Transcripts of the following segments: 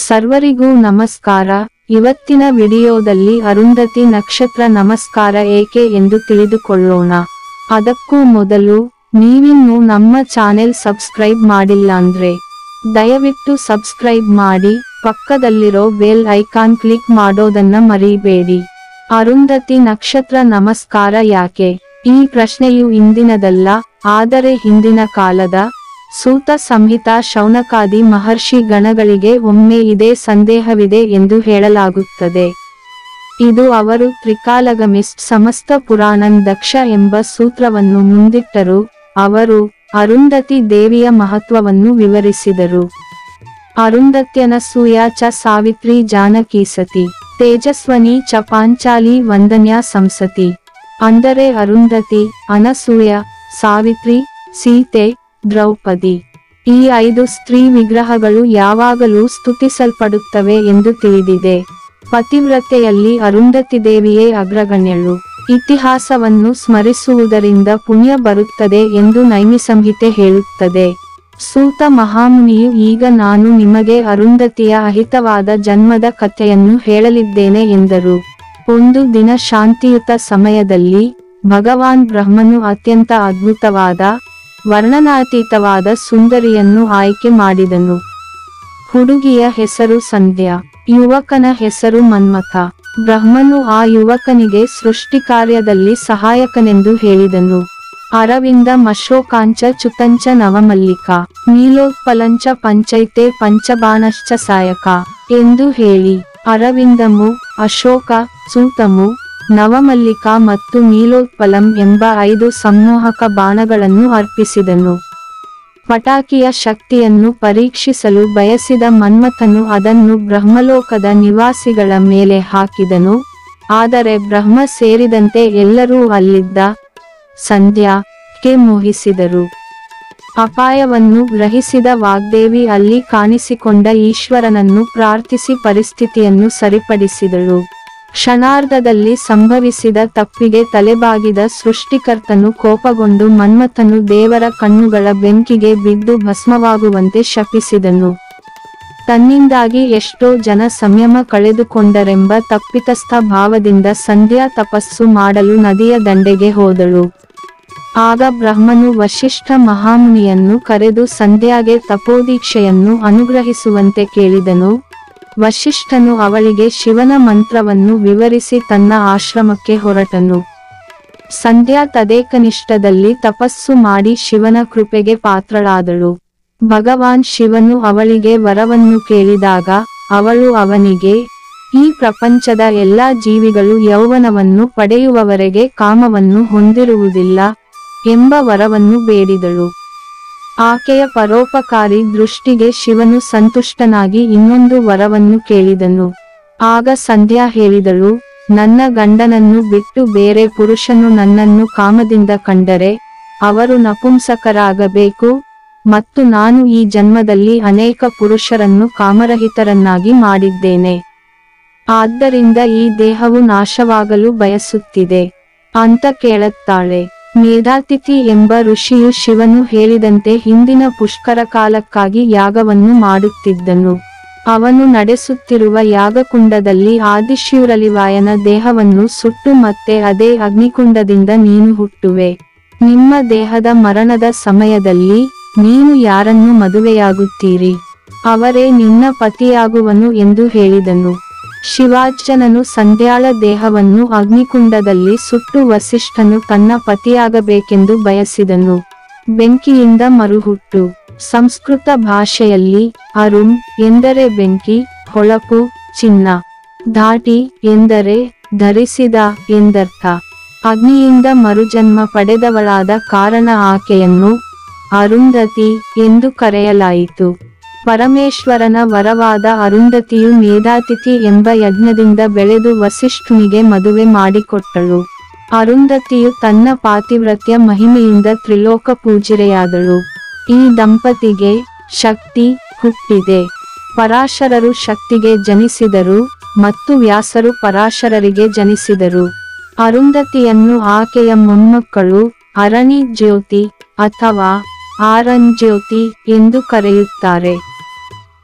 ಸರ್ವರಿಗೂ ನಮಸ್ಕಾರ ಇವತ್ತಿನ ವಿಡಿಯೋದಲ್ಲಿ ಅರುಂಧತಿ ನಕ್ಷತ್ರ ನಮಸ್ಕಾರ ಏಕೆ ಎಂದು ತಿಳಿದುಕೊಳ್ಳೋಣ ಅದಕ್ಕೂ ಮೊದಲು ನೀವಿನ್ನೂ ನಮ್ಮ ಚಾನೆಲ್ ಸಬ್ಸ್ಕ್ರೈಬ್ ಮಾಡಿಲ್ಲ ಅಂದ್ರೆ ದಯವಿಟ್ಟು ಸಬ್ಸ್ಕ್ರೈಬ್ ಮಾಡಿ ಪಕ್ಕದಲ್ಲಿರೋ ಬೆಲ್ ಐಕಾನ್ ಕ್ಲಿಕ್ ಮಾಡೋದನ್ನ ಮರಿಬೇಡಿ ಅರುಂಧತಿ ನಕ್ಷತ್ರ ನಮಸ್ಕಾರ ಯಾಕೆ ಈ ಪ್ರಶ್ನೆಯು ಇಂದಿನದಲ್ಲ ಆದರೆ ಹಿಂದಿನ ಕಾಲದ ಸೂತ ಸಂಹಿತಾ ಶೌನಕಾದಿ ಮಹರ್ಷಿ ಗಣಗಳಿಗೆ ಒಮ್ಮೆ ಇದೇ ಸಂದೇಹವಿದೆ ಎಂದು ಹೇಳಲಾಗುತ್ತದೆ ಇದು ಅವರು ತ್ರಿಕಾಲಗಮಿಸ್ಟ್ ಸಮಸ್ತ ಪುರಾಣನ್ ದಕ್ಷ ಎಂಬ ಸೂತ್ರವನ್ನು ಮುಂದಿಟ್ಟರು ಅವರು ಅರುಂಧತಿ ದೇವಿಯ ಮಹತ್ವವನ್ನು ವಿವರಿಸಿದರು ಅರುಂಧತ್ಯನಸೂಯ ಚ ಸಾವಿತ್ರಿ ಜಾನಕಿ ಸತಿ ತೇಜಸ್ವನಿ ಚ ಪಾಂಚಾಲಿ ವಂದನ್ಯಾ ಸಂಸತಿ ಅಂದರೆ ಅರುಂಧತಿ ಅನಸೂಯ ಸಾವಿತ್ರಿ ಸೀತೆ ದ್ರೌಪದಿ ಈ ಐದು ಸ್ತ್ರೀ ವಿಗ್ರಹಗಳು ಯಾವಾಗಲೂ ಸ್ತುತಿಸಲ್ಪಡುತ್ತವೆ ಎಂದು ತಿಳಿದಿದೆ ಪತಿವ್ರತೆಯಲ್ಲಿ ಅರುಂಧತಿ ದೇವಿಯೇ ಅಗ್ರಗಣ್ಯಳು ಇತಿಹಾಸವನ್ನು ಸ್ಮರಿಸುವುದರಿಂದ ಪುಣ್ಯ ಬರುತ್ತದೆ ಎಂದು ನೈಮಿಸಂಹಿತೆ ಹೇಳುತ್ತದೆ ಸೂತ ಮಹಾಮುನಿಯು ಈಗ ನಾನು ನಿಮಗೆ ಅರುಂಧತಿಯ ಅಹಿತವಾದ ಜನ್ಮದ ಕಥೆಯನ್ನು ಹೇಳಲಿದ್ದೇನೆ ಎಂದರು ಒಂದು ದಿನ ಶಾಂತಿಯುತ ಸಮಯದಲ್ಲಿ ಭಗವಾನ್ ಬ್ರಹ್ಮನು ಅತ್ಯಂತ ಅದ್ಭುತವಾದ ವರ್ಣನಾತೀತವಾದ ಸುಂದರಿಯನ್ನು ಆಯ್ಕೆ ಮಾಡಿದನು ಹುಡುಗಿಯ ಹೆಸರು ಸಂಧ್ಯಾ ಯುವಕನ ಹೆಸರು ಮನ್ಮಥ ಬ್ರಹ್ಮನು ಆ ಯುವಕನಿಗೆ ಸೃಷ್ಟಿ ಕಾರ್ಯದಲ್ಲಿ ಸಹಾಯಕನೆಂದು ಹೇಳಿದನು ಅರವಿಂದ ಮಶೋಕಾಂಚ ಚುತಂಚ ನವಮಲ್ಲಿಕ ನೀಲೋತ್ಪಲಂಚ ಪಂಚೈತೆ ಪಂಚಬಾಣಶ್ಚ ಸಾಯಕ ಎಂದು ಹೇಳಿ ಅರವಿಂದಮು ಅಶೋಕ ಸೂತಮು ನವಮಲ್ಲಿಕ ಮತ್ತು ನೀಲೋತ್ಪಲಂ ಎಂಬ ಐದು ಸಂಮೋಹಕ ಬಾಣಗಳನ್ನು ಅರ್ಪಿಸಿದನು ಪಟಾಕಿಯ ಶಕ್ತಿಯನ್ನು ಪರೀಕ್ಷಿಸಲು ಬಯಸಿದ ಮನ್ಮಥನು ಅದನ್ನು ಬ್ರಹ್ಮಲೋಕದ ನಿವಾಸಿಗಳ ಮೇಲೆ ಹಾಕಿದನು ಆದರೆ ಬ್ರಹ್ಮ ಸೇರಿದಂತೆ ಎಲ್ಲರೂ ಅಲ್ಲಿದ್ದ ಸಂಧ್ಯಾ ಕೆ ಮೋಹಿಸಿದರು ಅಪಾಯವನ್ನು ಗ್ರಹಿಸಿದ ವಾಗ್ದೇವಿ ಅಲ್ಲಿ ಕಾಣಿಸಿಕೊಂಡ ಈಶ್ವರನನ್ನು ಪ್ರಾರ್ಥಿಸಿ ಪರಿಸ್ಥಿತಿಯನ್ನು ಸರಿಪಡಿಸಿದಳು ಕ್ಷಣಾರ್ಧದಲ್ಲಿ ಸಂಭವಿಸಿದ ತಪ್ಪಿಗೆ ತಲೆಬಾಗಿದ ಸೃಷ್ಟಿಕರ್ತನು ಕೋಪಗೊಂಡು ಮನ್ಮಥನು ದೇವರ ಕಣ್ಣುಗಳ ಬೆಂಕಿಗೆ ಬಿದ್ದು ಭಸ್ಮವಾಗುವಂತೆ ಶಪಿಸಿದನು ತನ್ನಿಂದಾಗಿ ಎಷ್ಟೋ ಜನ ಸಂಯಮ ಕಳೆದುಕೊಂಡರೆಂಬ ತಪ್ಪಿತಸ್ಥ ಭಾವದಿಂದ ಸಂಧ್ಯಾ ತಪಸ್ಸು ಮಾಡಲು ನದಿಯ ದಂಡೆಗೆ ಹೋದಳು ಆಗ ಬ್ರಹ್ಮನು ವಶಿಷ್ಠ ಮಹಾಮುನಿಯನ್ನು ಕರೆದು ಸಂಧ್ಯಾಗೆ ತಪೋದೀಕ್ಷೆಯನ್ನು ಅನುಗ್ರಹಿಸುವಂತೆ ಕೇಳಿದನು ವಶಿಷ್ಠನು ಅವಳಿಗೆ ಶಿವನ ಮಂತ್ರವನ್ನು ವಿವರಿಸಿ ತನ್ನ ಆಶ್ರಮಕ್ಕೆ ಹೊರಟನು ಸಂಧ್ಯಾ ತದೇಕನಿಷ್ಠದಲ್ಲಿ ತಪಸ್ಸು ಮಾಡಿ ಶಿವನ ಕೃಪೆಗೆ ಪಾತ್ರಳಾದಳು ಭಗವಾನ್ ಶಿವನು ಅವಳಿಗೆ ವರವನ್ನು ಕೇಳಿದಾಗ ಅವಳು ಅವನಿಗೆ ಈ ಪ್ರಪಂಚದ ಎಲ್ಲಾ ಜೀವಿಗಳು ಯೌವನವನ್ನು ಪಡೆಯುವವರೆಗೆ ಕಾಮವನ್ನು ಹೊಂದಿರುವುದಿಲ್ಲ ಎಂಬ ವರವನ್ನು ಬೇಡಿದಳು ಆಕೆಯ ಪರೋಪಕಾರಿ ದೃಷ್ಟಿಗೆ ಶಿವನು ಸಂತುಷ್ಟನಾಗಿ ಇನ್ನೊಂದು ವರವನ್ನು ಕೇಳಿದನು ಆಗ ಸಂಧ್ಯಾ ಹೇಳಿದಳು ನನ್ನ ಗಂಡನನ್ನು ಬಿಟ್ಟು ಬೇರೆ ಪುರುಷನು ನನ್ನನ್ನು ಕಾಮದಿಂದ ಕಂಡರೆ ಅವರು ನಪುಂಸಕರಾಗಬೇಕು ಮತ್ತು ನಾನು ಈ ಜನ್ಮದಲ್ಲಿ ಅನೇಕ ಪುರುಷರನ್ನು ಕಾಮರಹಿತರನ್ನಾಗಿ ಮಾಡಿದ್ದೇನೆ ಆದ್ದರಿಂದ ಈ ದೇಹವು ನಾಶವಾಗಲು ಬಯಸುತ್ತಿದೆ ಅಂತ ಕೇಳುತ್ತಾಳೆ ಮೇಧಾತಿಥಿ ಎಂಬ ಋಷಿಯು ಶಿವನು ಹೇಳಿದಂತೆ ಹಿಂದಿನ ಪುಷ್ಕರ ಕಾಲಕ್ಕಾಗಿ ಯಾಗವನ್ನು ಮಾಡುತ್ತಿದ್ದನು ಅವನು ನಡೆಸುತ್ತಿರುವ ಯಾಗಕುಂಡದಲ್ಲಿ ಆದಿಶಿವರಲಿವಾಯನ ದೇಹವನ್ನು ಸುಟ್ಟು ಮತ್ತೆ ಅದೇ ಅಗ್ನಿಕುಂಡದಿಂದ ನೀನು ಹುಟ್ಟುವೆ ನಿಮ್ಮ ದೇಹದ ಮರಣದ ಸಮಯದಲ್ಲಿ ನೀನು ಯಾರನ್ನು ಮದುವೆಯಾಗುತ್ತೀರಿ ಅವರೇ ನಿನ್ನ ಪತಿಯಾಗುವನು ಎಂದು ಹೇಳಿದನು ಶಿವಾಜ್ಜನನು ಸಂಧ್ಯಾಳ ದೇಹವನ್ನು ಅಗ್ನಿಕುಂಡದಲ್ಲಿ ಸುಟ್ಟು ವಸಿಷ್ಠನು ತನ್ನ ಪತಿಯಾಗಬೇಕೆಂದು ಬಯಸಿದನು ಬೆಂಕಿಯಿಂದ ಮರುಹುಟ್ಟು ಸಂಸ್ಕೃತ ಭಾಷೆಯಲ್ಲಿ ಅರುಣ್ ಎಂದರೆ ಬೆಂಕಿ ಹೊಳಪು ಚಿನ್ನ ಧಾಟಿ ಎಂದರೆ ಧರಿಸಿದ ಎಂದರ್ಥ ಅಗ್ನಿಯಿಂದ ಮರುಜನ್ಮ ಪಡೆದವಳಾದ ಕಾರಣ ಆಕೆಯನ್ನು ಅರುಂಧತಿ ಎಂದು ಕರೆಯಲಾಯಿತು ಪರಮೇಶ್ವರನ ವರವಾದ ಅರುಂಧತಿಯು ಮೇಧಾತಿಥಿ ಎಂಬ ಯಜ್ಞದಿಂದ ಬೆಳೆದು ವಸಿಷ್ಠುನಿಗೆ ಮದುವೆ ಮಾಡಿಕೊಟ್ಟಳು ಅರುಂಧತಿಯು ತನ್ನ ಪಾತಿವ್ರತ್ಯ ಮಹಿಮೆಯಿಂದ ತ್ರಿಲೋಕ ಪೂಜಿರೆಯಾದಳು ಈ ದಂಪತಿಗೆ ಶಕ್ತಿ ಹುಟ್ಟಿದೆ ಪರಾಶರರು ಶಕ್ತಿಗೆ ಜನಿಸಿದರು ಮತ್ತು ವ್ಯಾಸರು ಪರಾಶರರಿಗೆ ಜನಿಸಿದರು ಅರುಂಧತಿಯನ್ನು ಆಕೆಯ ಮೊಮ್ಮಕ್ಕಳು ಅರಣಿ ಜ್ಯೋತಿ ಅಥವಾ ಆರನ್ ಜ್ಯೋತಿ ಎಂದು ಕರೆಯುತ್ತಾರೆ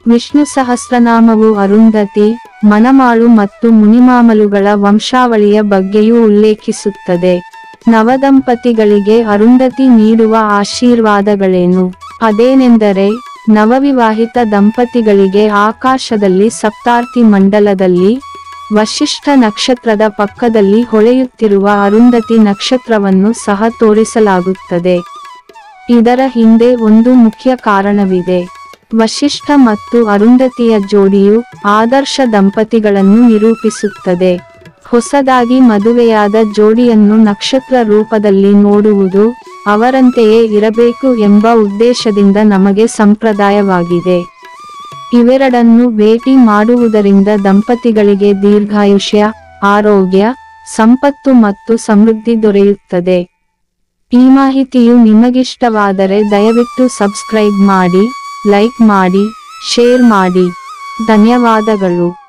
ವಿಷ್ಣು ಸಹಸ್ರನಾಮವು ಅರುಂಧತಿ ಮನಮಾಳು ಮತ್ತು ಮುನಿಮಾಮಲುಗಳ ವಂಶಾವಳಿಯ ಬಗ್ಗೆಯೂ ಉಲ್ಲೇಖಿಸುತ್ತದೆ ನವದಂಪತಿಗಳಿಗೆ ಅರುಂಧತಿ ನೀಡುವ ಆಶೀರ್ವಾದಗಳೇನು ಅದೇನೆಂದರೆ ನವವಿವಾಹಿತ ದಂಪತಿಗಳಿಗೆ ಆಕಾಶದಲ್ಲಿ ಸಪ್ತಾರ್ತಿ ಮಂಡಲದಲ್ಲಿ ವಶಿಷ್ಠ ನಕ್ಷತ್ರದ ಪಕ್ಕದಲ್ಲಿ ಹೊಳೆಯುತ್ತಿರುವ ಅರುಂಧತಿ ನಕ್ಷತ್ರವನ್ನು ಸಹ ತೋರಿಸಲಾಗುತ್ತದೆ ಇದರ ಹಿಂದೆ ಒಂದು ಮುಖ್ಯ ಕಾರಣವಿದೆ ವಶಿಷ್ಠ ಮತ್ತು ಅರುಂಧತಿಯ ಜೋಡಿಯು ಆದರ್ಶ ದಂಪತಿಗಳನ್ನು ನಿರೂಪಿಸುತ್ತದೆ ಹೊಸದಾಗಿ ಮದುವೆಯಾದ ಜೋಡಿಯನ್ನು ನಕ್ಷತ್ರ ರೂಪದಲ್ಲಿ ನೋಡುವುದು ಅವರಂತೆಯೇ ಇರಬೇಕು ಎಂಬ ಉದ್ದೇಶದಿಂದ ನಮಗೆ ಸಂಪ್ರದಾಯವಾಗಿದೆ ಇವೆರಡನ್ನು ಭೇಟಿ ಮಾಡುವುದರಿಂದ ದಂಪತಿಗಳಿಗೆ ದೀರ್ಘಾಯುಷ್ಯ ಆರೋಗ್ಯ ಸಂಪತ್ತು ಮತ್ತು ಸಮೃದ್ಧಿ ದೊರೆಯುತ್ತದೆ ಈ ಮಾಹಿತಿಯು ನಿಮಗಿಷ್ಟವಾದರೆ ದಯವಿಟ್ಟು ಸಬ್ಸ್ಕ್ರೈಬ್ ಮಾಡಿ ಲೈಕ್ ಮಾಡಿ ಶೇರ್ ಮಾಡಿ ಧನ್ಯವಾದಗಳು